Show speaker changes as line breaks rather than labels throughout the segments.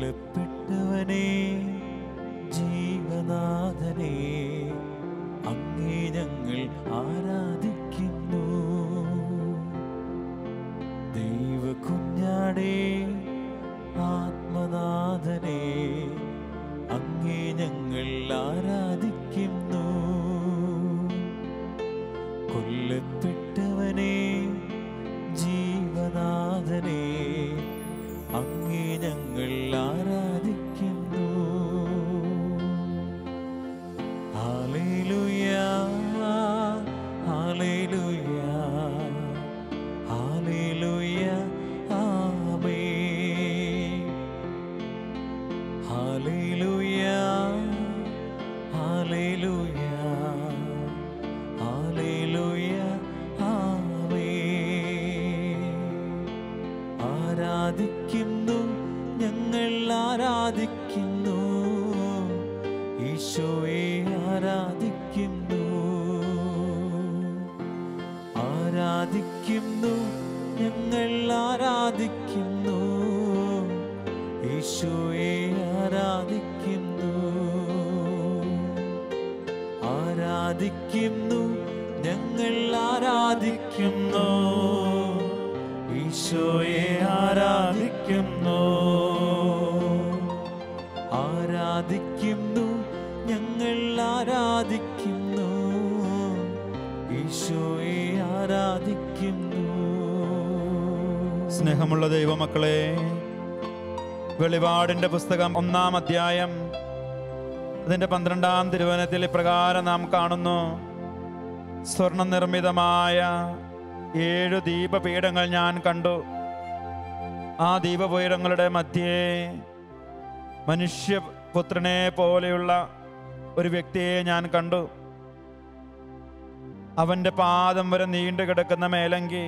കൊല്ലപ്പെട്ടവനെ ജീവനാഥനെ അങ്ങേ ഞങ്ങൾ ആരാധിക്കുന്നു ദൈവ കുഞ്ഞാടേ ആത്മനാഥനെ അങ്ങേ ഞങ്ങൾ ആരാധിക്കുന്നു കൊല്ലപ്പെട്ടവനെ ജീവനാഥനെ അങ്ങേ ഞങ്ങൾ ആരാധിക്കുന്നു ഹാലേലുയ ഹാലേലുയ ഹാലേലുയ ആമേ ഹാലേലുയ ഹാലേലുയ ഹാലേലുയ ആമേ ആരാധിക്കുന്നു ഞങ്ങൾ ആരാധിക്കുന്നു ഈശോയെ ആരാധിക്കുന്നു ആരാധിക്കുന്നു ഞങ്ങൾ ആരാധിക്കുന്നു ഈശോയെ ആരാധിക്കുന്നു ആരാധിക്കുന്നു ഞങ്ങൾ ആരാധിക്കുന്നു ഈശോയെ ആരാധിക്കുന്നു ആരാധിക്കുന്നു ഞങ്ങൾ ആരാധിക്കുന്നു ഈശോയെ ആരാധിക്കുന്നു
സ്നേഹമുള്ള ദൈവമക്കളെ വെളിപാടിന്റെ പുസ്തകം ഒന്നാം അധ്യായം അതിന്റെ പന്ത്രണ്ടാം തിരുവനത്തിൽ ഇപ്രകാരം നാം കാണുന്നു സ്വർണ്ണ നിർമ്മിതമായ ഏഴു ദീപപീഠങ്ങൾ ഞാൻ കണ്ടു ആ ദീപപീഠങ്ങളുടെ മധ്യേ മനുഷ്യപുത്രനെ പോലെയുള്ള ഒരു വ്യക്തിയെ ഞാൻ കണ്ടു അവന്റെ പാദം വരെ നീണ്ടു കിടക്കുന്ന മേലങ്കി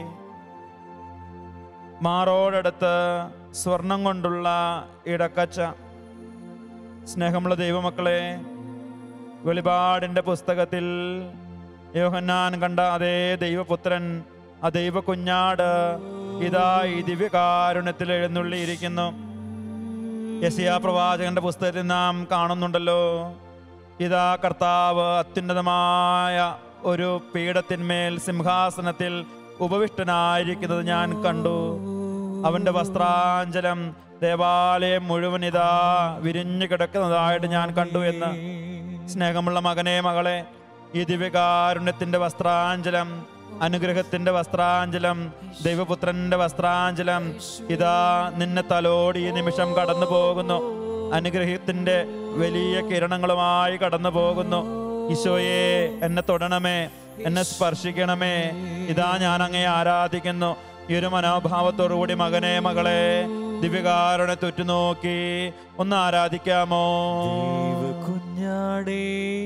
മാറോടടുത്ത് സ്വർണം കൊണ്ടുള്ള ഇടക്കച്ച സ്നേഹമുള്ള ദൈവമക്കളെ വെളിപാടിൻ്റെ പുസ്തകത്തിൽ യോഹന്നാൻ കണ്ട അതേ ദൈവപുത്രൻ ആ ദൈവ കുഞ്ഞാട് ഇതാ ഈ ദിവ്യകാരുണ്യത്തിൽ എഴുന്നള്ളിയിരിക്കുന്നു യസിയ പ്രവാചകന്റെ പുസ്തകത്തിൽ നാം കാണുന്നുണ്ടല്ലോ ഇതാ കർത്താവ് അത്യുന്നതമായ ഒരു പീഠത്തിന്മേൽ സിംഹാസനത്തിൽ ഉപവിഷ്ടനായിരിക്കുന്നത് ഞാൻ കണ്ടു അവന്റെ വസ്ത്രാഞ്ചലം ദേവാലയം മുഴുവൻ ഇതാ വിരിഞ്ഞു കിടക്കുന്നതായിട്ട് ഞാൻ കണ്ടു എന്ന് സ്നേഹമുള്ള മകനെ മകളെ ഈ ദിവ്യകാരുണ്യത്തിന്റെ വസ്ത്രാഞ്ചലം അനുഗ്രഹത്തിന്റെ വസ്ത്രാഞ്ചലം ദൈവപുത്രന്റെ വസ്ത്രാഞ്ചലം ഇതാ നിന്നെ തലോടി ഈ നിമിഷം കടന്നു പോകുന്നു അനുഗ്രഹത്തിന്റെ വലിയ കിരണങ്ങളുമായി കടന്നു പോകുന്നു ഈശോയെ എന്നെ തൊടണമേ എന്നെ സ്പർശിക്കണമേ ഇതാ ഞാൻ അങ്ങേ ആരാധിക്കുന്നു ഈ ഒരു മനോഭാവത്തോടുകൂടി മകനെ മകളെ ദിവ്യകാരണ തുറ്റുനോക്കി ഒന്ന് ആരാധിക്കാമോ
ദൈവ കുഞ്ഞാടേ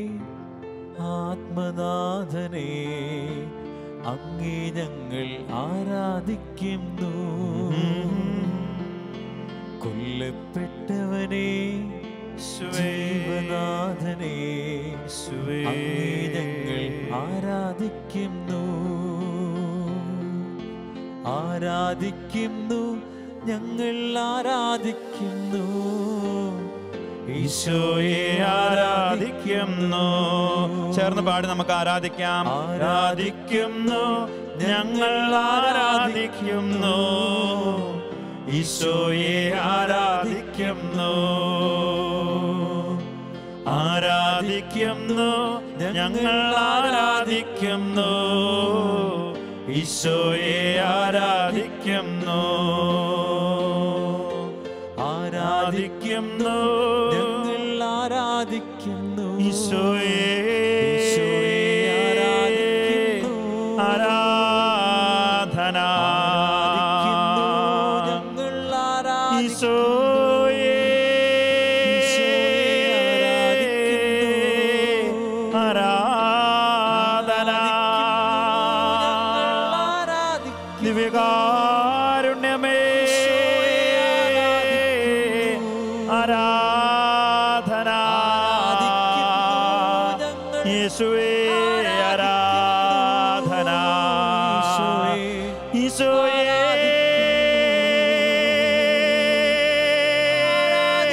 ആത്മനാഥനെ അങ്ങേ ഞങ്ങൾ ആരാധിക്കുന്നു കൊല്ലപ്പെട്ടവനെ ജീവനാഥനെ അങ്ങേ ഞങ്ങൾ ആരാധിക്കുന്നു ആരാധിക്കുന്നു ഞങ്ങൾ ആരാധിക്കുന്നു
ഈശോയെ ആരാധിക്കുന്നു ചേർന്ന് പാടി നമുക്ക് ആരാധിക്കാം ആരാധിക്കുന്നു ഞങ്ങൾ ആരാധിക്കുന്നു ഈശോയെ ആരാധിക്കുന്നു ആരാധിക്കുന്നു ഞങ്ങൾ ആരാധിക്കുന്നു ഈശോയെ ആരാധിക്കുന്നു
ആരാധിക്കുന്നു ഞങ്ങൾ ആരാധിക്കുന്നു
ഈശോയെ
ഈശോയെ ആരാധിക്കുന്നു.
ആരാധന
ആരാധിക്കുന്നു ഞങ്ങൾ ആരാധിക്കുന്നു
ഈശോയെ
ഈശോയെ ആരാധിക്കുന്നു.
ആരാധന
ഞങ്ങൾ ആരാധിക്കുന്നു
ദിവ്യകാരുണ്യമേ ആരാധന
ഞങ്ങൾ
യേശുവേ ആരാധന ഈശോയെ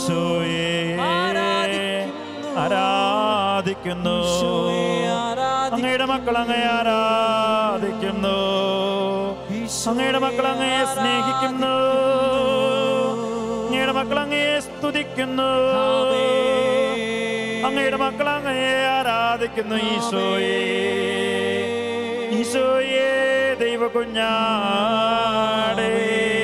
ഈശോയെ
ആരാധിക്കുന്നു.
ആരാധിക്കുന്നു
ഈശോയെ ആരാധിക്കുന്നു.
അങ്ങയുടെ മക്കൾ അങ്ങയെ ആരാധിക്കുന്നു
ഈശോയെ
അങ്ങയുടെ മക്കൾ അങ്ങയെ സ്നേഹിക്കുന്നു അങ്ങയുടെ മക്കൾ അങ്ങയെ സ്തുതിക്കുന്നു അങ്ങയുടെ മക്കൾ അങ്ങയെ ആരാധിക്കുന്നു ഈശോയെ ഈശോയെ ദൈവ കുഞ്ഞാടേ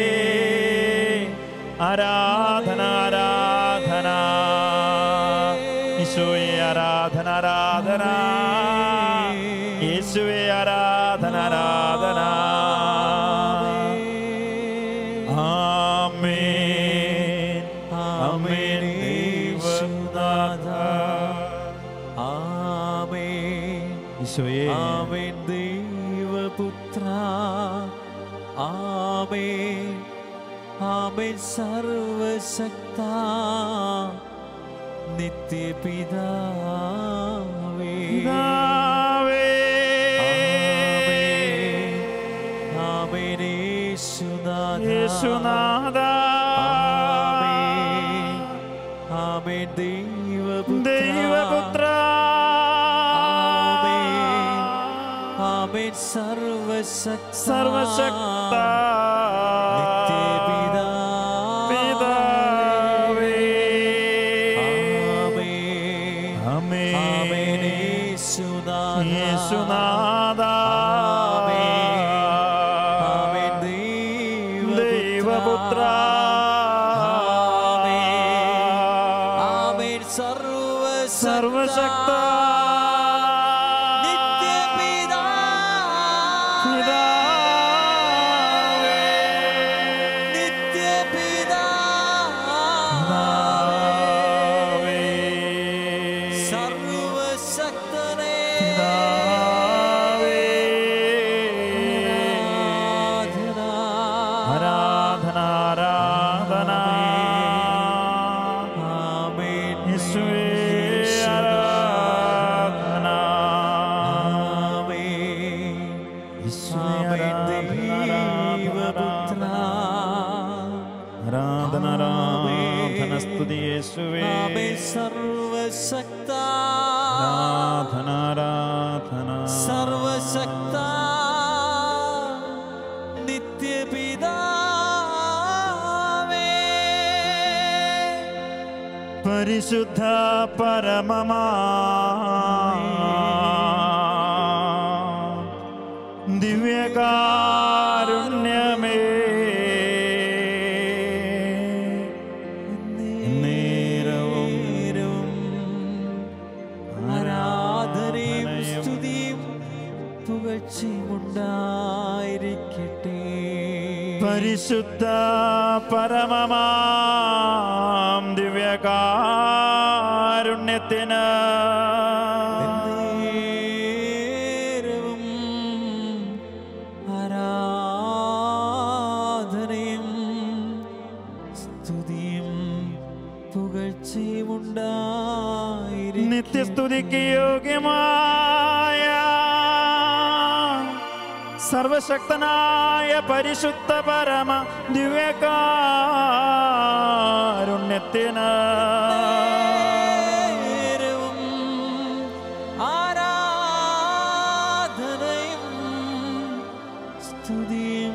ആരാധന ആരാധന ഈശോയെ ആരാധന ആരാധന യേശുവെ ആരാധന ആരാധന ആമേൻ ആമേൻ ദൈവനാഥ
ആമേൻ
ഈശോയെ
ആമേൻ ദൈവപുത്ര ആമേൻ ആമേൻ സർവശക്ത നിത്യപിതാവേ
പിതാവേ.
ആമേൻ യേശുനാഥ
യേശുനാഥ
ആമേൻ ആമേൻ ദൈവപുത്ര
ദൈവപുത്ര
ആമേൻ ആമേൻ സർവശക്ത
സർവശക്ത
നിത്യപിതാ
പിതാവേ.
ആമേൻ
ആമേൻ.
ആമേൻ യേശുനാഥ
യേശുനാഥ
ആമേൻ
ദൈവപുത്ര
ആമേൻ സർവശക്ത
സർവശക്ത
നിത്യപിതാ
പിതാവേ.
നിത്യപിതാ
പിതാവേ.
സർവശക്തനേ
പിതാവേ.
ആരാധന
ആരാധന ആരാധന
ആമേൻ
യേശുവേ ആരാധന
ആമേൻ
യേശുവേ
ആമേൻ
ആരാധന
ദൈവപുത്ര
ആരാധന ആരാധന സ്തുതി യേശുവേ
ആമേൻ സർവശക്ത
ആരാധന ആരാധന
സർവശക്ത നിത്യപിതാവേ
പരിശുദ്ധ പരമമാ ദിവ്യകാരുണ്യമേ നേരവും
നേരവും ആരാധനയും സ്തുതിയും പുകഴ്ചയുമുണ്ടായിരിക്കട്ടെ
പരിശുദ്ധ പരമമാം ദിവ്യകാരുണ്യത്തിന്
നേരവും ആരാധനയും സ്തുതിയും പുകഴ്ചയുമുണ്ടായിരിക്കട്ടെ
നിത്യസ്തുതിക്ക് യോഗ്യമായ സർവശക്തനായ പരിശുദ്ധ പരമ ദിവ്യകാരുണ്യത്തിന്
നേരവും ആരാധനയും സ്തുതിയും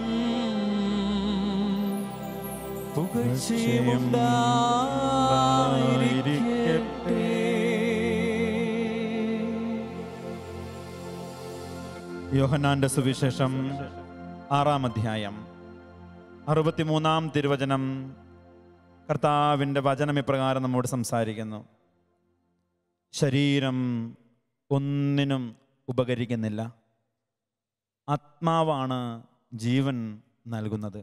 പുകഴ്ചയുമുണ്ടായിരിക്കട്ടെ
യോഹന്നാന്റെ സുവിശേഷം ആറാം അധ്യായം അറുപത്തിമൂന്നാം തിരുവചനം കർത്താവിൻ്റെ വചനം ഇപ്രകാരം നമ്മോട് സംസാരിക്കുന്നു ശരീരം ഒന്നിനും ഉപകരിക്കുന്നില്ല ആത്മാവാണ് ജീവൻ നൽകുന്നത്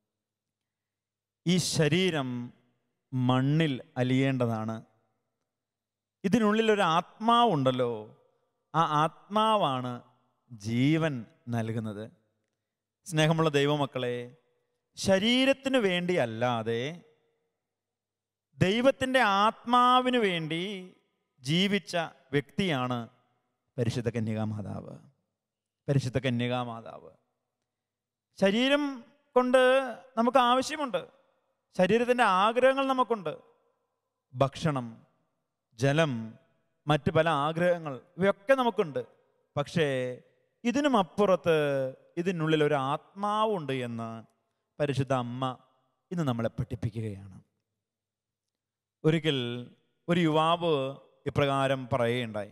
ഈ ശരീരം മണ്ണിൽ അലിയേണ്ടതാണ് ഇതിനുള്ളിൽ ഒരു ആത്മാവുണ്ടല്ലോ ആ ആത്മാവാണ് ജീവൻ നൽകുന്നത് സ്നേഹമുള്ള ദൈവമക്കളെ ശരീരത്തിന് വേണ്ടി അല്ലാതെ ദൈവത്തിൻ്റെ ആത്മാവിന് വേണ്ടി ജീവിച്ച വ്യക്തിയാണ് പരിശുദ്ധ കന്യകാമാതാവ് പരിശുദ്ധ കന്യകാമാതാവ് ശരീരം കൊണ്ട് നമുക്ക് ആവശ്യമുണ്ട് ശരീരത്തിൻ്റെ ആഗ്രഹങ്ങൾ നമുക്കുണ്ട് ഭക്ഷണം ജലം മറ്റ് പല ആഗ്രഹങ്ങൾ ഇവയൊക്കെ നമുക്കുണ്ട് പക്ഷേ ഇതിനും അപ്പുറത്ത് ഇതിനുള്ളിൽ ഒരു ആത്മാവുണ്ട് എന്ന് പരിശുദ്ധ അമ്മ ഇന്ന് നമ്മളെ പഠിപ്പിക്കുകയാണ് ഒരിക്കൽ ഒരു യുവാവ് ഇപ്രകാരം പറയുകയുണ്ടായി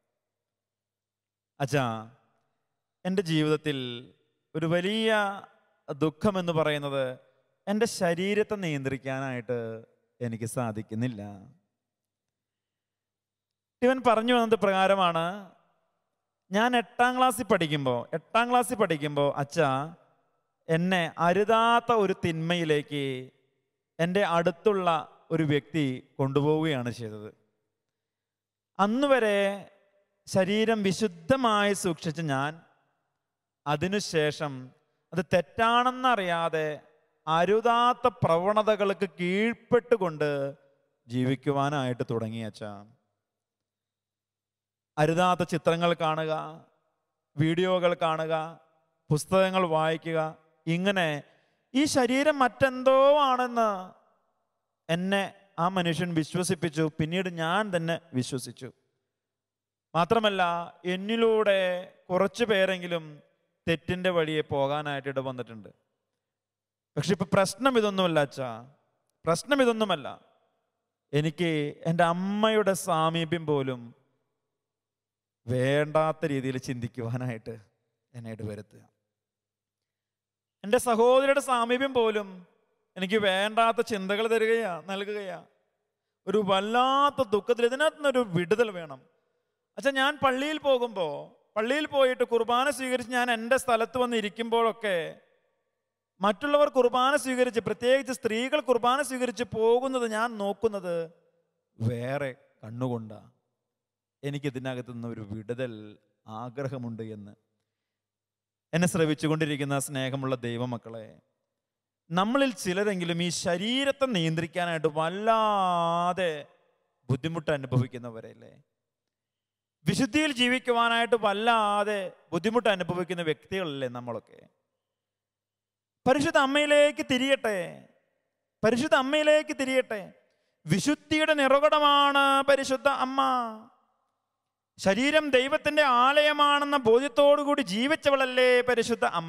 അച്ഛാ എൻ്റെ ജീവിതത്തിൽ ഒരു വലിയ ദുഃഖമെന്ന് പറയുന്നത് എൻ്റെ ശരീരത്തെ നിയന്ത്രിക്കാനായിട്ട് എനിക്ക് സാധിക്കുന്നില്ല ഇവൻ പറഞ്ഞു വന്നത് പ്രകാരമാണ് ഞാൻ എട്ടാം ക്ലാസ്സിൽ പഠിക്കുമ്പോൾ എട്ടാം ക്ലാസ്സിൽ പഠിക്കുമ്പോൾ അച്ഛ എന്നെ അരുതാത്ത ഒരു തിന്മയിലേക്ക് എൻ്റെ അടുത്തുള്ള ഒരു വ്യക്തി കൊണ്ടുപോവുകയാണ് ചെയ്തത് അന്ന് വരെ ശരീരം വിശുദ്ധമായി സൂക്ഷിച്ച ഞാൻ അതിനുശേഷം അത് തെറ്റാണെന്നറിയാതെ അരുതാത്ത പ്രവണതകൾക്ക് കീഴ്പ്പെട്ടുകൊണ്ട് ജീവിക്കുവാനായിട്ട് തുടങ്ങി അച്ഛാ അരുതാത്ത ചിത്രങ്ങൾ കാണുക വീഡിയോകൾ കാണുക പുസ്തകങ്ങൾ വായിക്കുക ഇങ്ങനെ ഈ ശരീരം മറ്റെന്തോ ആണെന്ന് എന്നെ ആ മനുഷ്യൻ വിശ്വസിപ്പിച്ചു പിന്നീട് ഞാൻ തന്നെ വിശ്വസിച്ചു മാത്രമല്ല എന്നിലൂടെ കുറച്ച് പേരെങ്കിലും തെറ്റിൻ്റെ വഴിയെ പോകാനായിട്ട് ഇട വന്നിട്ടുണ്ട് പക്ഷെ ഇപ്പൊ പ്രശ്നം ഇതൊന്നുമല്ല അച്ഛാ പ്രശ്നം ഇതൊന്നുമല്ല എനിക്ക് എൻ്റെ അമ്മയുടെ സാമീപ്യം പോലും വേണ്ടാത്ത രീതിയിൽ ചിന്തിക്കുവാനായിട്ട് എന്നെ ഇടവരുത്തുക എൻ്റെ സഹോദരിയുടെ സാമീപ്യം പോലും എനിക്ക് വേണ്ടാത്ത ചിന്തകൾ തരികയാ നൽകുകയാ ഒരു വല്ലാത്ത ദുഃഖത്തിൽ ഇതിനകത്ത് നിന്നൊരു വിടുതൽ വേണം അച്ഛാ ഞാൻ പള്ളിയിൽ പോകുമ്പോൾ പള്ളിയിൽ പോയിട്ട് കുർബാന സ്വീകരിച്ച് ഞാൻ എൻ്റെ സ്ഥലത്ത് വന്ന് ഇരിക്കുമ്പോഴൊക്കെ മറ്റുള്ളവർ കുർബാന സ്വീകരിച്ച് പ്രത്യേകിച്ച് സ്ത്രീകൾ കുർബാന സ്വീകരിച്ച് പോകുന്നത് ഞാൻ നോക്കുന്നത് വേറെ കണ്ണുകൊണ്ടാണ് എനിക്കിതിനകത്തു നിന്ന് ഒരു വിടുതൽ ആഗ്രഹമുണ്ട് എന്ന് എന്നെ ശ്രവിച്ചുകൊണ്ടിരിക്കുന്ന സ്നേഹമുള്ള ദൈവമക്കളെ നമ്മളിൽ ചിലരെങ്കിലും ഈ ശരീരത്തെ നിയന്ത്രിക്കാനായിട്ട് വല്ലാതെ ബുദ്ധിമുട്ട് അനുഭവിക്കുന്നവരല്ലേ വിശുദ്ധിയിൽ ജീവിക്കുവാനായിട്ട് വല്ലാതെ ബുദ്ധിമുട്ട് അനുഭവിക്കുന്ന വ്യക്തികളല്ലേ നമ്മളൊക്കെ പരിശുദ്ധ അമ്മയിലേക്ക് തിരിയട്ടെ പരിശുദ്ധ അമ്മയിലേക്ക് തിരിയട്ടെ വിശുദ്ധിയുടെ നിറകുടമാണ് പരിശുദ്ധ അമ്മ ശരീരം ദൈവത്തിന്റെ ആലയമാണെന്ന ബോധ്യത്തോടുകൂടി ജീവിച്ചവളല്ലേ പരിശുദ്ധ അമ്മ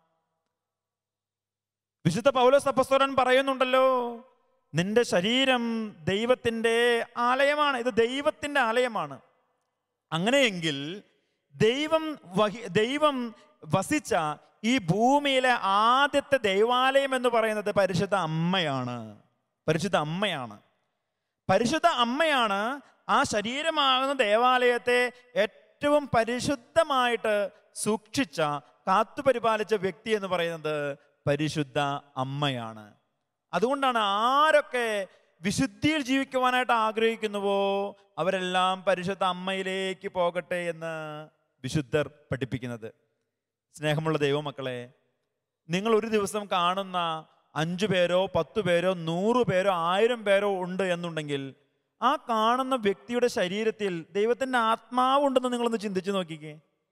വിശുദ്ധ പൗലോസ് അപ്പസ്തോലൻ പറയുന്നുണ്ടല്ലോ നിന്റെ ശരീരം ദൈവത്തിന്റെ ആലയമാണ് ഇത് ദൈവത്തിന്റെ ആലയമാണ് അങ്ങനെയെങ്കിൽ ദൈവം വഹി ദൈവം വസിച്ച ഈ ഭൂമിയിലെ ആദ്യത്തെ ദൈവാലയം എന്ന് പറയുന്നത് പരിശുദ്ധ അമ്മയാണ് പരിശുദ്ധ അമ്മയാണ് പരിശുദ്ധ അമ്മയാണ് ആ ശരീരമാകുന്ന ദേവാലയത്തെ ഏറ്റവും പരിശുദ്ധമായിട്ട് സൂക്ഷിച്ച കാത്തുപരിപാലിച്ച വ്യക്തി എന്ന് പറയുന്നത് പരിശുദ്ധ അമ്മയാണ് അതുകൊണ്ടാണ് ആരൊക്കെ വിശുദ്ധിയിൽ ജീവിക്കുവാനായിട്ട് ആഗ്രഹിക്കുന്നുവോ അവരെല്ലാം പരിശുദ്ധ അമ്മയിലേക്ക് പോകട്ടെ എന്ന് വിശുദ്ധർ പഠിപ്പിക്കുന്നത് സ്നേഹമുള്ള ദൈവമക്കളെ നിങ്ങൾ ഒരു ദിവസം കാണുന്ന അഞ്ചു പേരോ പത്തു പേരോ നൂറ് പേരോ ആയിരം പേരോ ഉണ്ട് എന്നുണ്ടെങ്കിൽ ആ കാണുന്ന വ്യക്തിയുടെ ശരീരത്തിൽ ദൈവത്തിൻ്റെ ആത്മാവുണ്ടെന്ന് നിങ്ങളൊന്ന് ചിന്തിച്ചു നോക്കിക്കേ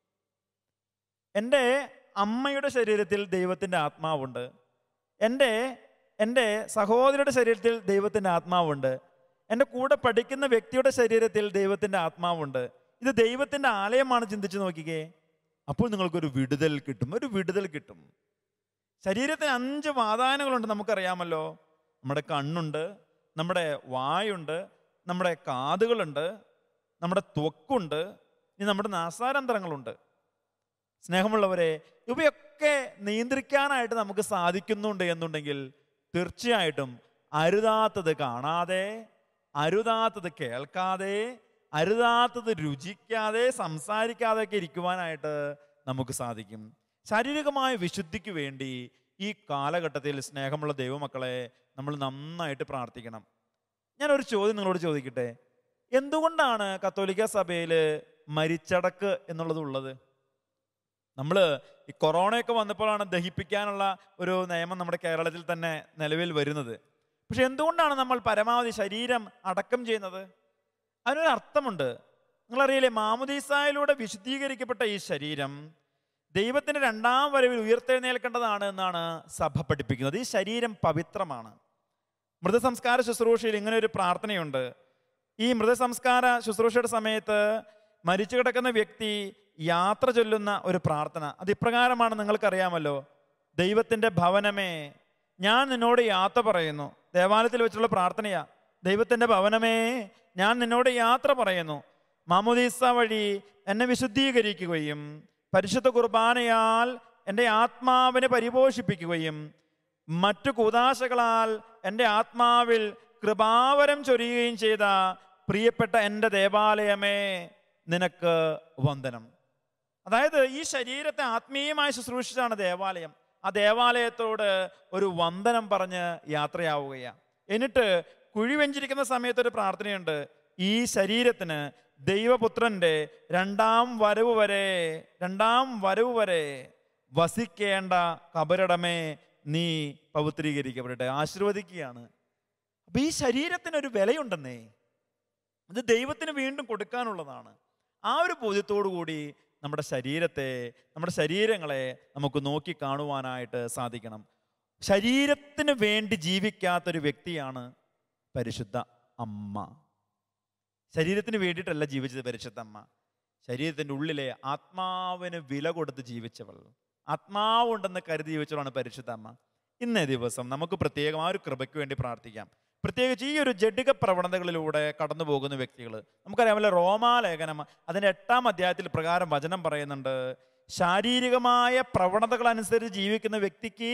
എൻ്റെ അമ്മയുടെ ശരീരത്തിൽ ദൈവത്തിൻ്റെ ആത്മാവുണ്ട് എൻ്റെ എൻ്റെ സഹോദരിയുടെ ശരീരത്തിൽ ദൈവത്തിൻ്റെ ആത്മാവുണ്ട് എൻ്റെ കൂടെ പഠിക്കുന്ന വ്യക്തിയുടെ ശരീരത്തിൽ ദൈവത്തിൻ്റെ ആത്മാവുണ്ട് ഇത് ദൈവത്തിൻ്റെ ആലയമാണ് ചിന്തിച്ചു നോക്കിക്കേ അപ്പോൾ നിങ്ങൾക്കൊരു വിടുതൽ കിട്ടും ഒരു വിടുതൽ കിട്ടും ശരീരത്തിന് അഞ്ച് വാതായനങ്ങളുണ്ട് നമുക്കറിയാമല്ലോ നമ്മുടെ കണ്ണുണ്ട് നമ്മുടെ വായുണ്ട് നമ്മുടെ കാതുകളുണ്ട് നമ്മുടെ ത്വക്കുണ്ട് ഇനി നമ്മുടെ നാസാരന്തരങ്ങളുണ്ട് സ്നേഹമുള്ളവരെ ഇവയൊക്കെ നിയന്ത്രിക്കാനായിട്ട് നമുക്ക് സാധിക്കുന്നുണ്ട് എന്നുണ്ടെങ്കിൽ തീർച്ചയായിട്ടും അരുതാത്തത് കാണാതെ അരുതാത്തത് കേൾക്കാതെ അരുതാത്തത് രുചിക്കാതെ സംസാരിക്കാതെ ഒക്കെ ഇരിക്കുവാനായിട്ട് നമുക്ക് സാധിക്കും ശാരീരികമായ വിശുദ്ധിക്ക് വേണ്ടി ഈ കാലഘട്ടത്തിൽ സ്നേഹമുള്ള ദൈവമക്കളെ നമ്മൾ നന്നായിട്ട് പ്രാർത്ഥിക്കണം ഞാനൊരു ചോദ്യം നിങ്ങളോട് ചോദിക്കട്ടെ എന്തുകൊണ്ടാണ് കത്തോലിക്ക സഭയിൽ മരിച്ചടക്ക് എന്നുള്ളത് ഉള്ളത് നമ്മൾ ഈ കൊറോണയൊക്കെ വന്നപ്പോഴാണ് ദഹിപ്പിക്കാനുള്ള ഒരു നിയമം നമ്മുടെ കേരളത്തിൽ തന്നെ നിലവിൽ വരുന്നത് പക്ഷെ എന്തുകൊണ്ടാണ് നമ്മൾ പരമാവധി ശരീരം അടക്കം ചെയ്യുന്നത് അതിനൊരു അർത്ഥമുണ്ട് നിങ്ങളറിയില്ലേ മാമുദീസായിലൂടെ വിശുദ്ധീകരിക്കപ്പെട്ട ഈ ശരീരം ദൈവത്തിന്റെ രണ്ടാം വരവിൽ ഉയർത്തെഴുന്നേൽക്കേണ്ടതാണ് എന്നാണ് സഭ പഠിപ്പിക്കുന്നത് ഈ ശരീരം പവിത്രമാണ് മൃതസംസ്കാര ശുശ്രൂഷയിൽ ഇങ്ങനെ ഒരു പ്രാർത്ഥനയുണ്ട് ഈ മൃതസംസ്കാര ശുശ്രൂഷയുടെ സമയത്ത് മരിച്ചു കിടക്കുന്ന വ്യക്തി യാത്ര ചൊല്ലുന്ന ഒരു പ്രാർത്ഥന അത് ഇപ്രകാരമാണ് നിങ്ങൾക്കറിയാമല്ലോ ദൈവത്തിൻ്റെ ഭവനമേ ഞാൻ നിന്നോട് യാത്ര പറയുന്നു ദേവാലയത്തിൽ വെച്ചുള്ള പ്രാർത്ഥനയാ ദൈവത്തിൻ്റെ ഭവനമേ ഞാൻ നിന്നോട് യാത്ര പറയുന്നു മാമുദീസ വഴി എന്നെ വിശുദ്ധീകരിക്കുകയും പരിശുദ്ധ കുർബാനയാൽ എൻ്റെ ആത്മാവിനെ പരിപോഷിപ്പിക്കുകയും മറ്റു കൂതാശകളാൽ എൻ്റെ ആത്മാവിൽ കൃപാവരം ചൊരിയുകയും ചെയ്ത പ്രിയപ്പെട്ട എൻ്റെ ദേവാലയമേ നിനക്ക് വന്ദനം അതായത് ഈ ശരീരത്തെ ആത്മീയമായി ശുശ്രൂഷിച്ചാണ് ദേവാലയം ആ ദേവാലയത്തോട് ഒരു വന്ദനം പറഞ്ഞ് യാത്രയാവുകയാണ് എന്നിട്ട് കുഴി വെഞ്ചിരിക്കുന്ന സമയത്ത് ഒരു പ്രാർത്ഥനയുണ്ട് ഈ ശരീരത്തിന് ദൈവപുത്രന്റെ രണ്ടാം വരവ് വരെ രണ്ടാം വരവ് വരെ വസിക്കേണ്ട കബരടമേ നീ പവിത്രീകരിക്കപ്പെടട്ടെ ആശീർവദിക്കുകയാണ് അപ്പൊ ഈ ശരീരത്തിന് ഒരു വിലയുണ്ടെന്നേ ഇത് ദൈവത്തിന് വീണ്ടും കൊടുക്കാനുള്ളതാണ് ആ ഒരു ബോധ്യത്തോടു കൂടി നമ്മുടെ ശരീരത്തെ നമ്മുടെ ശരീരങ്ങളെ നമുക്ക് നോക്കി കാണുവാനായിട്ട് സാധിക്കണം ശരീരത്തിന് വേണ്ടി ജീവിക്കാത്തൊരു വ്യക്തിയാണ് പരിശുദ്ധ അമ്മ ശരീരത്തിന് വേണ്ടിയിട്ടല്ല ജീവിച്ചത് പരിശുദ്ധ അമ്മ ശരീരത്തിൻ്റെ ഉള്ളിലെ ആത്മാവിന് വില കൊടുത്ത് ജീവിച്ചവൾ ആത്മാവുണ്ടെന്ന് കരുതി ജീവിച്ചവളാണ് പരിശുദ്ധ അമ്മ ഇന്നേ ദിവസം നമുക്ക് പ്രത്യേകം ആ ഒരു കൃപയ്ക്ക് വേണ്ടി പ്രാർത്ഥിക്കാം പ്രത്യേകിച്ച് ഈ ഒരു ജഡിക പ്രവണതകളിലൂടെ കടന്നു പോകുന്ന വ്യക്തികൾ നമുക്കറിയാമല്ലോ റോമാലേഖനം അതിൻ്റെ എട്ടാം അധ്യായത്തിൽ പ്രകാരം വചനം പറയുന്നുണ്ട് ശാരീരികമായ പ്രവണതകൾ അനുസരിച്ച് ജീവിക്കുന്ന വ്യക്തിക്ക്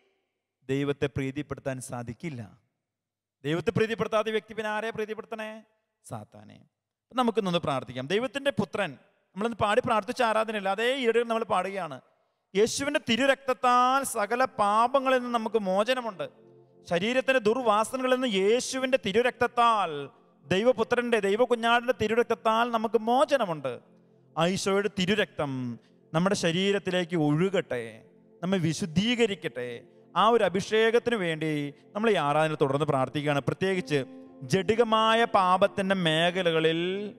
ദൈവത്തെ പ്രീതിപ്പെടുത്താൻ സാധിക്കില്ല ദൈവത്തെ പ്രീതിപ്പെടുത്താത്ത വ്യക്തി പിന്നെ ആരെ പ്രീതിപ്പെടുത്തണേ സാത്താനെ അപ്പൊ നമുക്കിന്നൊന്ന് പ്രാർത്ഥിക്കാം ദൈവത്തിന്റെ പുത്രൻ നമ്മളിന്ന് പാടി പ്രാർത്ഥിച്ച ആരാധനയില്ല അതേ ഈടുകൾ നമ്മൾ പാടുകയാണ് യേശുവിന്റെ തിരുരക്തത്താൽ സകല പാപങ്ങളിൽ നിന്ന് നമുക്ക് മോചനമുണ്ട് ശരീരത്തിന്റെ ദുർവാസനകളിൽ നിന്ന് യേശുവിന്റെ തിരുരക്തത്താൽ ദൈവപുത്രന്റെ ദൈവകുഞ്ഞാടിന്റെ തിരുരക്തത്താൽ നമുക്ക് മോചനമുണ്ട് ഈശോയുടെ തിരുരക്തം നമ്മുടെ ശരീരത്തിലേക്ക് ഒഴുകട്ടെ നമ്മെ വിശുദ്ധീകരിക്കട്ടെ ആ ഒരു അഭിഷേകത്തിന് വേണ്ടി നമ്മൾ ഈ ആരാധന തുടർന്ന് പ്രാർത്ഥിക്കുകയാണ് പ്രത്യേകിച്ച് ജഡികമായ പാപത്തിന്റെ മേഖലകളിൽ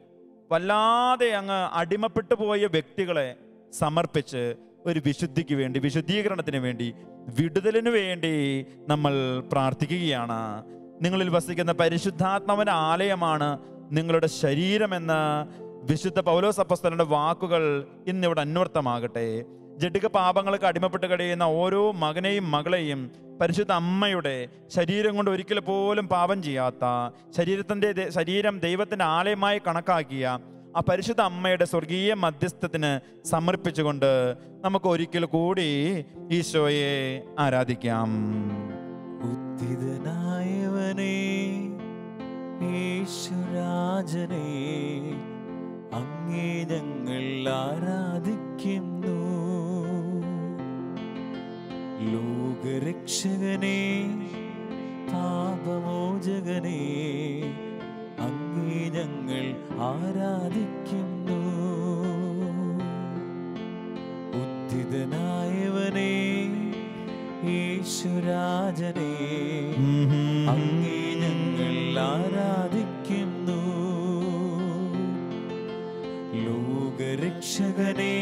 വല്ലാതെ അങ്ങ് അടിമപ്പെട്ടു പോയ വ്യക്തികളെ സമർപ്പിച്ച് ഒരു വിശുദ്ധിക്ക് വേണ്ടി വിശുദ്ധീകരണത്തിന് വേണ്ടി വിടുതലിന് വേണ്ടി നമ്മൾ പ്രാർത്ഥിക്കുകയാണ് നിങ്ങളിൽ വസിക്കുന്ന പരിശുദ്ധാത്മാവിന്റെ ആലയമാണ് നിങ്ങളുടെ ശരീരമെന്ന വിശുദ്ധ പൗലോസ് അപ്പസ്തലന്റെ വാക്കുകൾ ഇന്നിവിടെ അന്വർത്ഥമാകട്ടെ ജഡിക പാപങ്ങൾക്ക് അടിമപ്പെട്ട് കഴിയുന്ന ഓരോ മകനെയും മകളെയും പരിശുദ്ധ അമ്മയുടെ ശരീരം കൊണ്ട് ഒരിക്കൽ പോലും പാപം ചെയ്യാത്ത ശരീരത്തിൻ്റെ ദ- ശരീരം ദൈവത്തിൻ്റെ ആലയമായി കണക്കാക്കിയ ആ പരിശുദ്ധ അമ്മയുടെ സ്വർഗീയ മധ്യസ്ഥത്തിന് സമർപ്പിച്ചുകൊണ്ട് നമുക്ക് ഒരിക്കൽ കൂടി ഈശോയെ ആരാധിക്കാം
ഉദ്ധിതനായവനെ യേശുരാജനെ അങ്ങേ ഞങ്ങൾ ആരാധിക്കുന്നു ലോകരക്ഷകനെ പാപമോചകനെ അങ്ങേ ഞങ്ങൾ ആരാധിക്കുന്നു ഉദ്ധിതനായവനെ യേശുരാജനെ അങ്ങേ ഞങ്ങൾ ആരാധിക്കുന്നു ലോകരക്ഷകനെ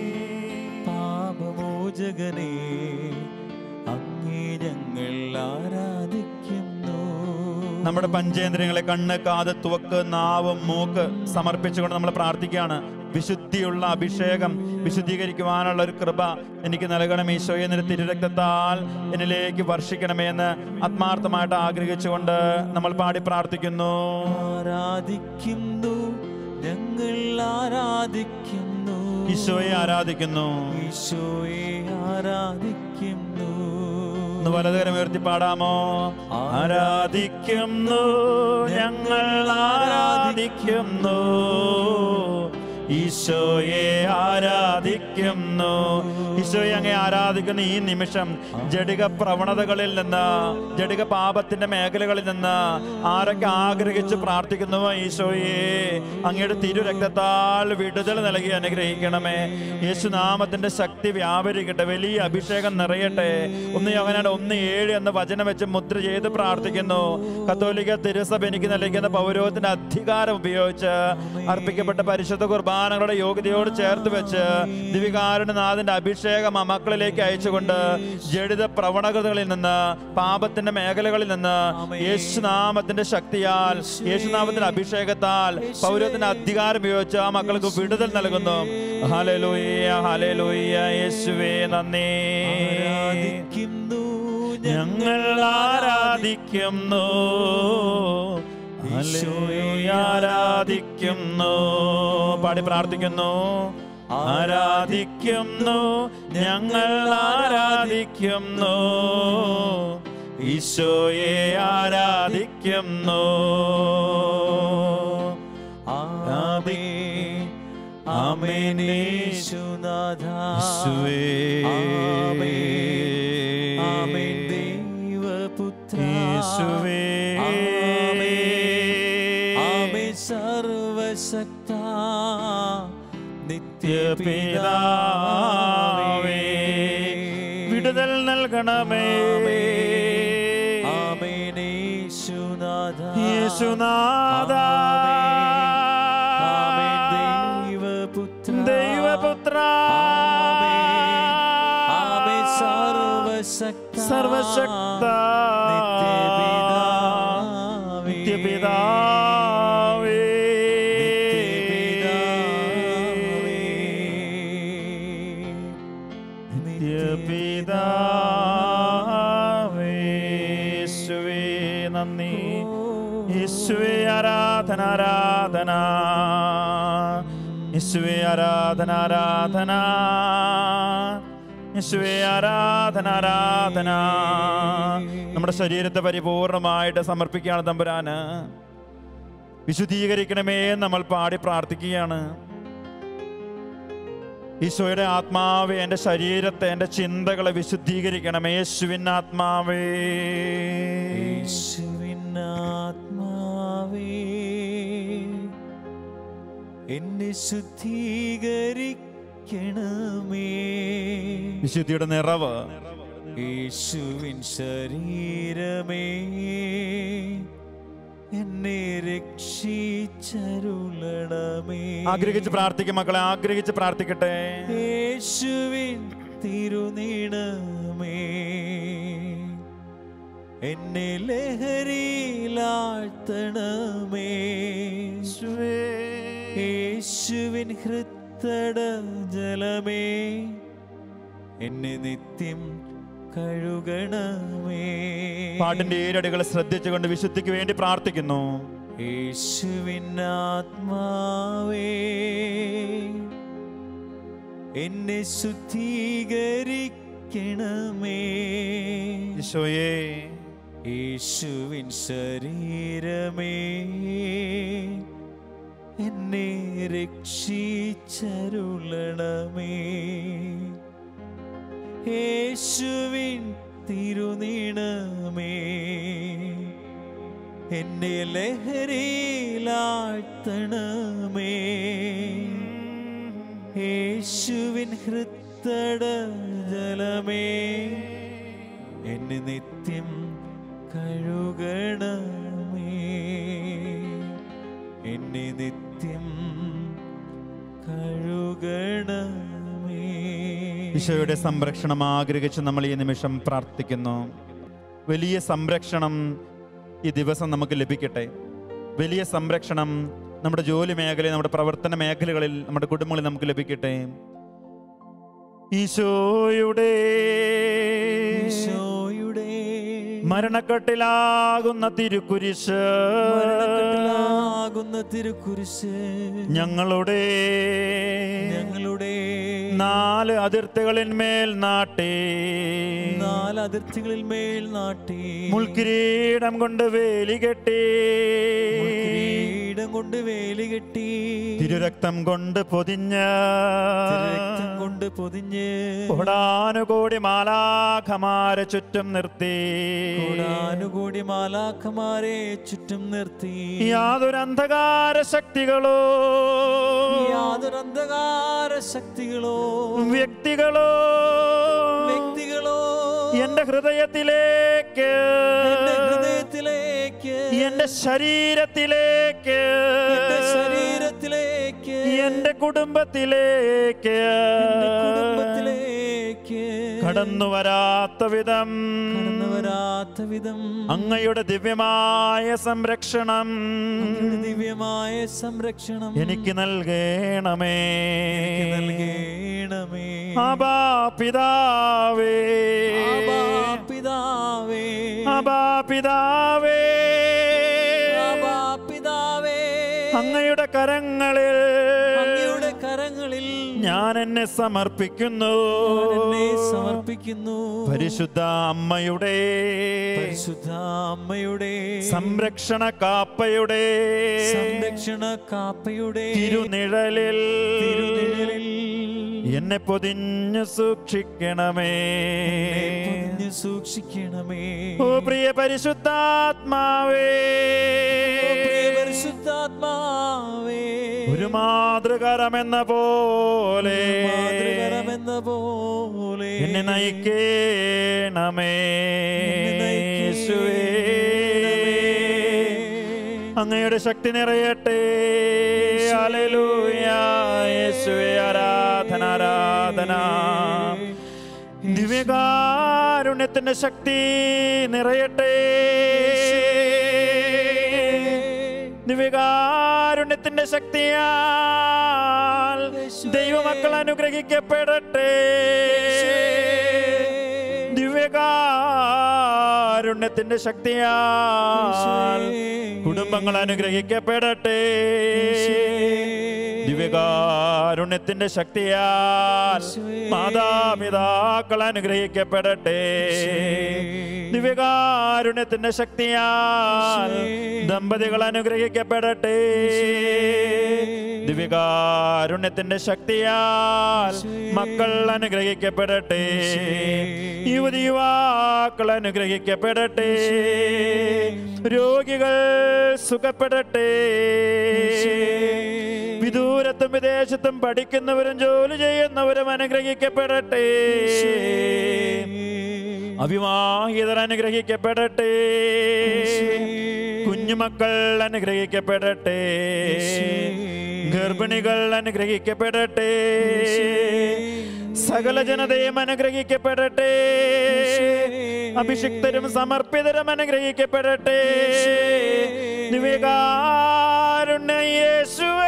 പാപമോചകനെ അങ്ങേ ഞങ്ങൾ ആരാധിക്കുന്നു
നമ്മുടെ പഞ്ചേന്ദ്രിയങ്ങളെ കണ്ണ് കാത് തുവക്ക് നാവ് മൂക്ക് സമർപ്പിച്ചുകൊണ്ട് നമ്മൾ പ്രാർത്ഥിക്കുകയാണ് വിശുദ്ധിയുള്ള അഭിഷേകം വിശുദ്ധീകരിക്കുവാനുള്ള ഒരു കൃപ എനിക്ക് നൽകണം ഈശോയെ നിന്റെ തിരുരക്തത്താൽ എന്നിലേക്ക് വർഷിക്കണമേ എന്ന് ആത്മാർത്ഥമായിട്ട് ആഗ്രഹിച്ചുകൊണ്ട് നമ്മൾ പാടി പ്രാർത്ഥിക്കുന്നു
ആരാധിക്കുന്നു ഞങ്ങൾ ആരാധിക്കുന്നു
ഈശോയെ ആരാധിക്കുന്നു
ഈശോയെ ആരാധിക്കുന്നു
ഒന്ന് വലതുകരം ഉയർത്തി പാടാമോ ആരാധിക്കുന്നു ഞങ്ങൾ ആരാധിക്കുന്നു ഈശോയെ ആരാധിക്കുന്നു ഈശോയെ അങ്ങേ ആരാധിക്കുന്ന ഈ നിമിഷം ജഡിക പ്രവണതകളിൽ നിന്ന് ജഡിക പാപത്തിന്റെ മേഖലകളിൽ നിന്ന് ആരൊക്കെ ആഗ്രഹിച്ച് പ്രാർത്ഥിക്കുന്നുവോ ഈശോയെ അങ്ങയുടെ തിരുരക്തത്താൽ വിടുതൽ നൽകി അനുഗ്രഹിക്കണമേ യേശുനാമത്തിന്റെ ശക്തി വ്യാപരിക്കട്ടെ വലിയ അഭിഷേകം നിറയട്ടെ ഒന്ന് യോഗനാട് ഒന്ന് ഏഴ് എന്ന വചനം വെച്ച് മുദ്ര ചെയ്ത് പ്രാർത്ഥിക്കുന്നു കത്തോലിക്ക തിരുസഭ എനിക്ക് നൽകുന്ന പൗരോഹിത്തിന്റെ അധികാരം ഉപയോഗിച്ച് അർപ്പിക്കപ്പെട്ട പരിശുദ്ധ കുർബാനകളുടെ യോഗ്യതയോട് ചേർത്ത് വെച്ച് ദിവികാരുണ്യനാഥന്റെ അഭിഷേകം അഭിഷേകം ആ മക്കളിലേക്ക് അയച്ചുകൊണ്ട് ജഡിത പ്രവണതകളിൽ നിന്ന് പാപത്തിന്റെ മേഖലകളിൽ നിന്ന് യേശുനാമത്തിന്റെ ശക്തിയാൽ യേശുനാമത്തിന്റെ അഭിഷേകത്താൽ പൗരത്തിന്റെ അധികാരം ഉപയോഗിച്ച് ആ മക്കൾക്ക് വിടുതൽ നൽകുന്നു ഹലലൂയ ഹലലൂയ യേശുവേ നന്ദി
ആരാധിക്കുന്നു
ഞങ്ങൾ ആരാധിക്കുന്നു ഹല്ലേലൂയ, ആരാധിക്കുന്നു പാടി പ്രാർത്ഥിക്കുന്നു ആരാധിക്കുന്നു ഞങ്ങൾ ആരാധിക്കുന്നു ഈശോയെ ആരാധിക്കുന്നു
ആമേ ആമേൻ യേശുനാഥ
യേശുവേ.
ആമേ ആമേൻ ദൈവപുത്ര
യേശുവേ.
ആമേ ആമേ സർവശക്ത
നിത്യപിതാവേ
നിത്യപിതാവേ
വിടുതൽ നൽകണമേ
ആമേൻ യേശുനാഥ
യേശുനാഥ
ആമേൻ ദൈവപുത്ര
ദൈവപുത്ര
ആമേൻ സർവശക്ത
സർവശക്ത
നിത്യപിതാവേ
നിത്യപിതാവേ നിത്യപിതാവേ യേശുവേ നന്ദി യേശുവേ ആരാധന ആരാധന യേശുവേ ആരാധന ആരാധന യേശുവേ ആരാധന ആരാധന നമ്മുടെ ശരീരത്തെ പരിപൂർണമായിട്ട് സമർപ്പിക്കുകയാണ് തമ്പുരാന് വിശുദ്ധീകരിക്കണമേ എന്ന് നമ്മൾ പാടി പ്രാർത്ഥിക്കുകയാണ് ഈശോയുടെ ആത്മാവേ എൻ്റെ ശരീരത്തെ എൻ്റെ ചിന്തകളെ വിശുദ്ധീകരിക്കണം യേശുവിൻ ആത്മാവേ
യേശുവിനാത്മാവേ എന്നെ ശുദ്ധീകരിക്കണമേ
വിശുദ്ധിയുടെ നിറവ്
യേശുവിൻ ശരീരമേ എന്നെ രക്ഷിച്ചരുളണമേ
ആഗ്രഹിച്ച് പ്രാർത്ഥിക്കും മക്കളെ ആഗ്രഹിച്ച് പ്രാർത്ഥിക്കട്ടെ
യേശുവിൻ തിരുനീണമേ എന്നെ ലഹരിയിലാഴ്ത്തണമേ യേശുവിൻ ഹൃത്തട ജലമേ എന്നെ നിത്യം കഴുകണമേ
പാട്ടിന്റെ ഏരടികൾ ശ്രദ്ധിച്ചുകൊണ്ട് വിശുദ്ധിക്ക് വേണ്ടി പ്രാർത്ഥിക്കുന്നു
യേശുവിൻ ആത്മാവേ എന്നെ ശുദ്ധീകരിക്കണമേ
ഈശോയെ
യേശുവിൻ ശരീരമേ എന്നെ രക്ഷിച്ചരുളണമേ യേശുവിൻ തിരുനീണമേ എന്നെ ലഹരിയിലാഴ്ത്തണമേ യേശുവിൻ ഹൃത്തട ജലമേ എന്നെ നിത്യം കഴുകണമേ എന്നെ നിത്യം കഴുകണമേ
ഈശോയുടെ സംരക്ഷണം ആഗ്രഹിച്ച് നമ്മൾ ഈ നിമിഷം പ്രാർത്ഥിക്കുന്നു വലിയ സംരക്ഷണം ഈ ദിവസം നമുക്ക് ലഭിക്കട്ടെ വലിയ സംരക്ഷണം നമ്മുടെ ജോലി മേഖലയിൽ നമ്മുടെ പ്രവർത്തന മേഖലകളിൽ നമ്മുടെ കുടുംബങ്ങളിൽ നമുക്ക് ലഭിക്കട്ടെ ഈശോയുടെ
ഈശോയുടെ
മരണക്കെട്ടിലാകുന്ന തിരുക്കുരിശ്
മരണക്കെട്ടിലാകുന്ന തിരുക്കുരിശ്
ഞങ്ങളുടെ
ഞങ്ങളുടെ
നാല് അതിർത്തികളിന്മേൽ നാട്ടി
നാല് അതിർത്തികളിൽ മേൽ നാട്ടി
മുൾക്കിരീടം കൊണ്ട് വേലി കെട്ടി
കിരീടം കൊണ്ട് വേലി കെട്ടി
തിരുരക്തം കൊണ്ട് പൊതിഞ്ഞ്
രക്തം കൊണ്ട് പൊതിഞ്ഞ്
കോടാനുകോടി മാലാഖമാരെ ചുറ്റും നിർത്തി
കോടാനുകൂടി മാലാഖമാരെ ചുറ്റും നിർത്തി
യാതൊരു അന്ധകാര ശക്തികളോ
യാതൊരു അന്ധകാര ശക്തികളോ
വ്യക്തികളോ
വ്യക്തികളോ
എന്റെ ഹൃദയത്തിലേക്ക്
എന്റെ ഹൃദയത്തിലേക്ക്
എന്റെ ശരീരത്തിലേക്ക്
എന്റെ ശരീരത്തിലേക്ക്
എന്റെ കുടുംബത്തിലേക്ക്
എന്റെ കുടുംബത്തിലേക്ക്
കടന്നു വരാത്ത വിധം
കടന്നു വരാത്ത വിധം
അങ്ങയുടെ ദിവ്യമായ സംരക്ഷണം
അങ്ങയുടെ ദിവ്യമായ സംരക്ഷണം
എനിക്ക് നൽകണമേ
എനിക്ക് നൽകണമേ
അബാ പിതാവേ
ആബാ പിതാവേ
അബാ പിതാവേ
ആബാ പിതാവേ
അങ്ങയുടെ കരങ്ങളിൽ
അങ്ങയുടെ കരങ്ങളിൽ
ഞാൻ എന്നെ സമർപ്പിക്കുന്നു
ഞാൻ എന്നെ സമർപ്പിക്കുന്നു
പരിശുദ്ധ അമ്മയുടെ
പരിശുദ്ധ അമ്മയുടെ
സംരക്ഷണ കാപ്പയുടെ
സംരക്ഷണ കാപ്പയുടെ
തിരുനിഴലിൽ
തിരുനിഴലിൽ
എന്നെ പൊതിഞ്ഞു സൂക്ഷിക്കണമേ
എന്നെ പൊതിഞ്ഞ് സൂക്ഷിക്കണമേ
ഓ പ്രിയ പരിശുദ്ധാത്മാവേ
ഓ പ്രിയ പരിശുദ്ധാത്മാവേ
ഒരു മാതൃകരമെന്ന പോലെ
മാതൃകരമെന്ന പോലെ
എന്നെ നയിക്കണമേ
എന്നെ
യേശുവേ.
നയിക്കണമേ.
അങ്ങയുടെ ശക്തി നിറയട്ടെ ഹല്ലേലൂയ. യേശുവേ ആരാധന ആരാധന ദിവ്യകാരുണ്യത്തിന്റെ ശക്തി നിറയട്ടെ ദിവ്യകാരുണ്യത്തിന്റെ ശക്തിയാൽ ദൈവമക്കൾ അനുഗ്രഹിക്കപ്പെടട്ടെ ദിവ്യകാരുണ്യത്തിന്റെ ശക്തിയാൽ കുടുംബങ്ങൾ അനുഗ്രഹിക്കപ്പെടട്ടെ ദിവ്യകാരുണ്യത്തിന്റെ ശക്തിയാൽ മാതാപിതാക്കൾ അനുഗ്രഹിക്കപ്പെടട്ടെ ദിവ്യകാരുണ്യത്തിന്റെ ശക്തിയാൽ ദമ്പതികൾ അനുഗ്രഹിക്കപ്പെടട്ടെ ദിവ്യകാരുണ്യത്തിന്റെ ശക്തിയാൽ മക്കൾ അനുഗ്രഹിക്കപ്പെടട്ടെ യുവതി യുവാക്കൾ അനുഗ്രഹിക്കപ്പെടട്ടെ രോഗികൾ സുഖപ്പെടട്ടെ വിദൂരത്തും വിദേശത്തും പഠിക്കുന്നവരും ജോലി ചെയ്യുന്നവരും അനുഗ്രഹിക്കപ്പെടട്ടെ അവിവാഹിതർ അനുഗ്രഹിക്കപ്പെടട്ടെ കുഞ്ഞുമക്കൾ അനുഗ്രഹിക്കപ്പെടട്ടെ ഗർഭിണികൾ അനുഗ്രഹിക്കപ്പെടട്ടെ സകല ജനതയും അനുഗ്രഹിക്കപ്പെടട്ടെ അഭിഷിക്തരും സമർപ്പിതരും അനുഗ്രഹിക്കപ്പെടട്ടെ ദിവ്യകാരുണ്യ യേശുവേ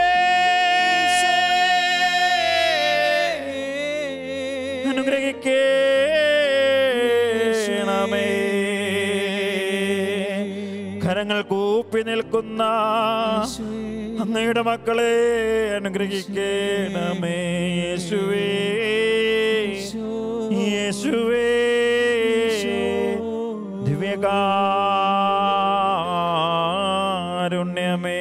അനുഗ്രഹിക്കണമേ കരങ്ങൾ കൂപ്പി നിൽക്കുന്ന അങ്ങയുടെ മക്കളെ അനുഗ്രഹിക്കണമേ യേശുവേ യേശുവേ ദിവ്യകാരുണ്യമേ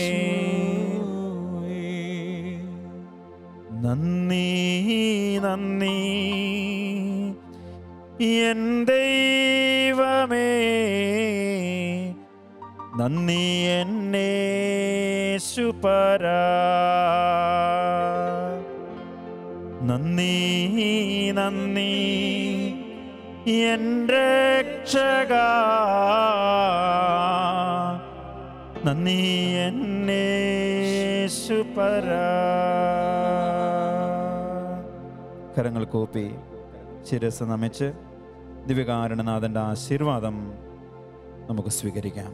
നന്ദി നന്ദി എൻ ദൈവമേ നന്ദി എന്നെ സുപര നന്ദി നന്ദി എൻ രക്ഷക നന്ദി എന്നെ സുപര കരങ്ങൾ കൂപ്പി ശിരസ് നമിച്ച് ദിവ്യകാരണനാഥൻ്റെ ആശീർവാദം നമുക്ക് സ്വീകരിക്കാം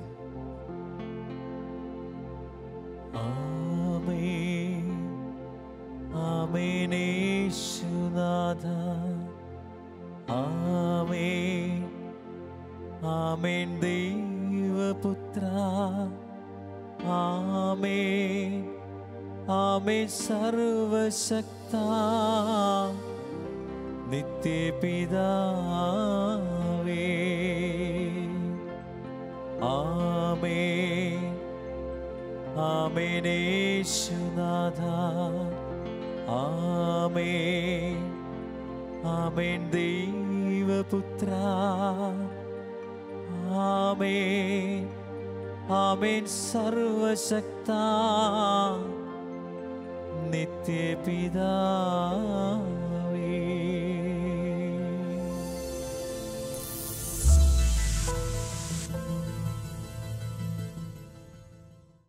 ആമേൻ ആമേൻ യേശുനാഥ ആമേൻ ആമേൻ ദൈവപുത്ര ആമേൻ ആമേൻ സർവശക്ത നിത്യപിതാവേ ആമേൻ ആമേൻ യേശുനാഥ ആമേൻ ആമേൻ ദൈവപുത്ര ആമേൻ ആമേൻ സർവശക്ത നിത്യപിതാവേ